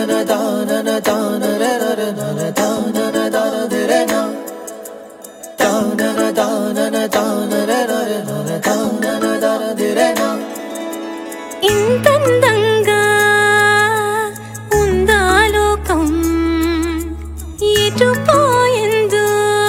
ఇంతందంగా ఉందా లోకం ఎటు పోయిందో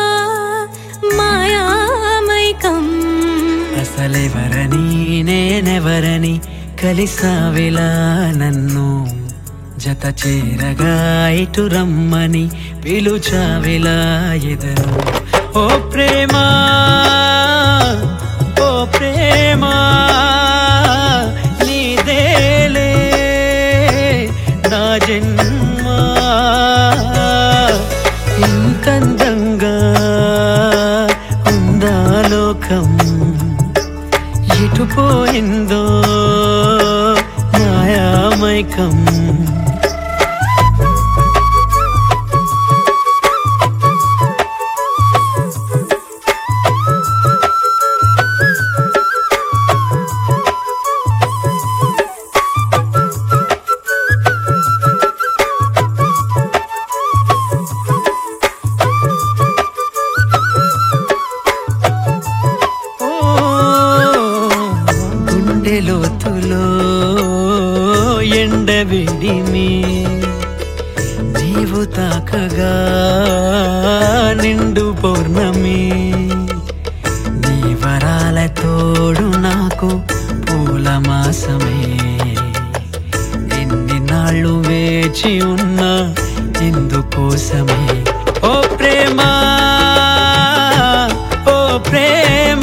మాయామైకం అసలెవరని నేనెవరని కలిసావిలా నన్ను జత చేరగా ఇటు రమ్మని పిలుచావిలా ఎదరు ఓ ప్రేమ ఓ ప్రేమ నీదేలే నా జన్మ ఇంతందంగా ఉందా లోకం ఎటు పోయిందో మాయామైకం ఓ, గుండె లోతులో ఎండవేడిని నీవు తాకగా నిండు పౌర్ణమి నీ వరాల తోడు నాకు పూల మాసమే ఎన్ని నాళ్ళు వేచి ఉన్నా ఇందుకోసమే ఓ ప్రేమ ఓ ప్రేమ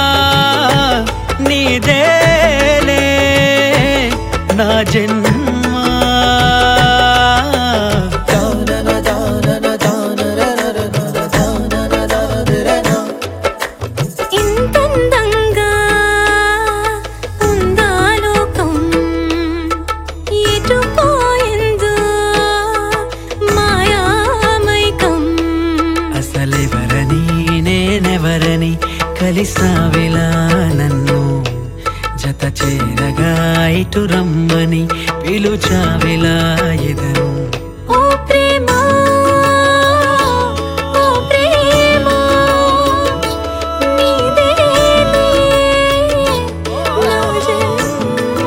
నీదేలే నా జన్మ ఇంతందంగా ఉందా లోకం ఎటు పోయిందో మాయామైకం అసలెవరని నేనెవరని కలిసావిలా నన్ను జత చేరగా ఇటు రమ్మని పిలుచావిలా ఎదరు ఓ ప్రేమ ఓ ప్రేమ నీదేలే నా జన్మ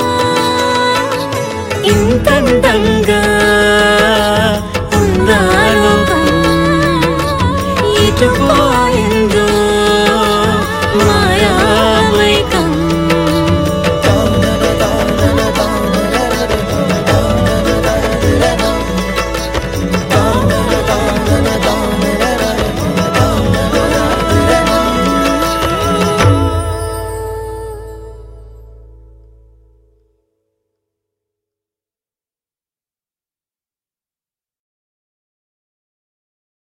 ఇంతందంగా ఉందా లోకం ఇటు పో